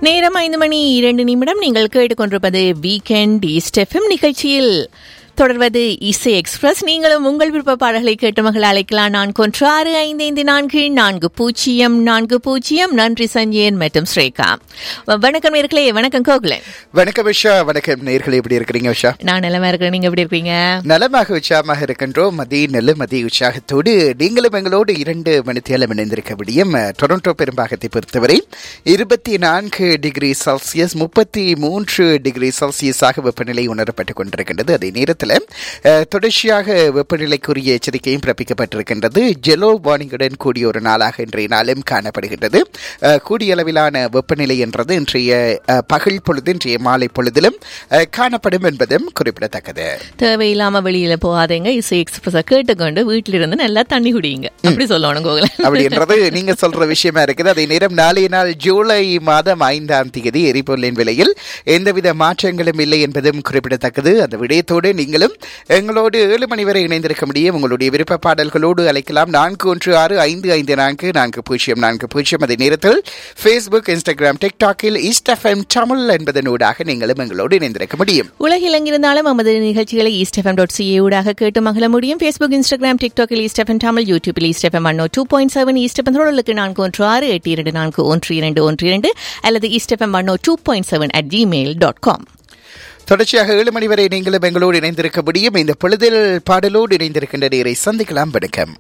நேரம் ஐந்து மணி இரண்டு நிமிடம் நீங்கள் கேட்டுக்கொண்டிருப்பது வீக்கெண்ட் ஈஸ்ட் எஃப்எம் நிகழ்ச்சியில் தொடர்வது இசை எக்ஸ்பிரஸ் நீங்களும் உங்கள் விருப்ப பாடல்களை கேட்டு மகள் அழைக்கலாம் நான் கொன்று ஆறு ஐந்து ஐந்து நான்கு நான்கு பூஜ்ஜியம் நான்கு பூஜ்ஜியம் நன்றி சஞ்சயன் மற்றும் ஸ்ரேகா வணக்கம் நேர்களே வணக்கம் கோகுலன் வணக்கம் உஷா வணக்கம் நேர்கள் எப்படி இருக்கிறீங்க உஷா நான் நிலமா இருக்கிறேன் நீங்க எப்படி இருக்கீங்க நலமாக உற்சாகமாக இருக்கின்றோம் மதி நல்ல மதி உற்சாகத்தோடு நீங்களும் எங்களோடு இரண்டு மணித்தேலம் இணைந்திருக்க முடியும் டொரண்டோ பெரும்பாகத்தை பொறுத்தவரை இருபத்தி நான்கு டிகிரி செல்சியஸ் முப்பத்தி மூன்று டிகிரி செல்சியஸாக வெப்பநிலை உணரப்பட்டுக் கொண்டிருக்கின்றது அதே நேரத்தில் அஹ், தொடர்ச்சியாக வெப்பநிலைக்குரிய எச்சரிக்கையும் பிறப்பிக்கப்பட்டிருக்கின்றது ஜெலோ வார்னிங்குடன் கூடிய ஒரு நாளாக இன்றைய நாளும் காணப்படுகின்றது அஹ், கூடிய அளவிலான வெப்பநிலை என்றது இன்றைய அஹ், பகல் பொழுது இன்றைய மாலை பொழுதிலும் அஹ், காணப்படும் என்பதும் குறிப்பிடத்தக்கது தேவையில்லாம வெளியில போகாதீங்க இசை எக்ஸ்பிரஸ கேட்டுக்கொண்டு வீட்டில இருந்து நல்லா தண்ணி குடிங்க அப்படி சொல்லணும் கோகுலன் அப்படின்றது நீங்க சொல்ற விஷயமா இருக்குது அதே நேரம் நாளைய நாள் ஜூலை மாதம் ஐந்தாம் தேதி எரிபொருளின் விலையில் எந்தவித மாற்றங்களும் இல்லை என்பதும் குறிப்பிடத்தக்கது அந்த விடயத்தோடு நீங்களும் எங்களோடு ஏழு மணி வரை இணைந்திருக்க முடியும் உங்களுடைய விருப்ப பாடல்களோடு அழைக்கலாம் நான்கு ஒன்று ஆறு ஐந்து ஐந்து நான்கு நான்கு பூஜ்ஜியம் நான்கு பூஜ்ஜியம் அதே நேரத்தில் ஃபேஸ்புக் இன்ஸ்டாகிராம் டிக்டாக்கில் ஈஸ்ட் எஃப்எம் தமிழ் என்பதனூடாக நீங்களும் எங்களோடு இணைந்திருக்க முடியும் உலகில் எங்கிருந்தாலும் நமது நிகழ்ச்சிகளை ஈஸ்ட் எஃப்எம் டாட் சிஏ ஊடாக கேட்டு மகிழ முடியும் ஃபேஸ்புக் இன்ஸ்டாகிராம் டிக்டாக்கில் ஈஸ்ட் எஃப்எம் தமிழ் யூடியூபில் east FM one o two point seven east FM தொடர்களுக்கு நான்கு ஒன்று ஆறு எட்டு இரண்டு நான்கு ஒன்று இரண்டு ஒன்று இரண்டு அல்லது east FM one o two point seven at Gmail dot com தொடர்ச்சியாக ஏழு மணி வரை நீங்களும் எங்களோடு இணைந்திருக்க முடியும் இந்த பொழுதில் பாடலோடு இணைந்திருக்கின்ற நேரை சந்திக்கலாம் வணக்கம்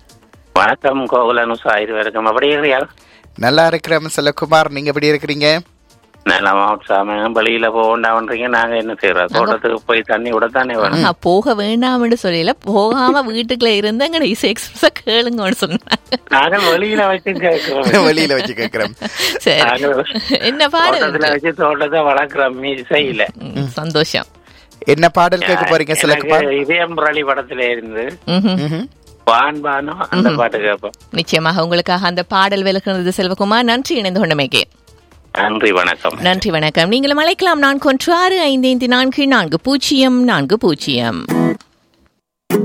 வணக்கம் கோகுலன் உஷா இருவருக்கும் அப்படி இருக்கிறியா நல்லா இருக்கிறோம் செல்லகுமார் நீங்க எப்படி இருக்கிறீங்க நல்லமா உற்சாகமா வெளியில போகண்டான்றீங்க நாங்க என்ன செய்யறோம் தோட்டத்துக்கு போய் தண்ணி விடத்தானே வேணும் ஆஹா, போக வேண்டாம்னு சொல்லல போகாம வீட்டுக்குள்ள இருந்து அங்க இசை எக்ஸ்பிரஸ் கேளுங்கன்னு சொன்னாங்க நாங்க வெளியில வச்சு கேட்கிறோம் வெளியில வச்சு கேட்கிறோம் சரி நாங்க என்ன பாடல் தோட்டத்துல வச்சு தோட்டத்தை வளர்க்கிறோம் மீசையில ம், சந்தோஷம் என்ன பாடல் கேட்க போறீங்க செல்லகுமார் எனக்கு இதயம் முரளி படத்துல இருந்து ம்ஹும். ம்ஹும். வான் பானோ அந்த பாட்டு கேட்போம் நிச்சயமாக உங்களுக்காக அந்த பாடல் விளக்குனது செல்வகுமார் நன்றி இணைந்து கொண்டமைக்கு நன்றி வணக்கம் நன்றி வணக்கம் நீங்களும் அழைக்கலாம் நான் கொன்று ஆறு ஐந்து ஐந்து நான்கு நான்கு பூஜ்ஜியம் நான்கு பூஜ்ஜியம்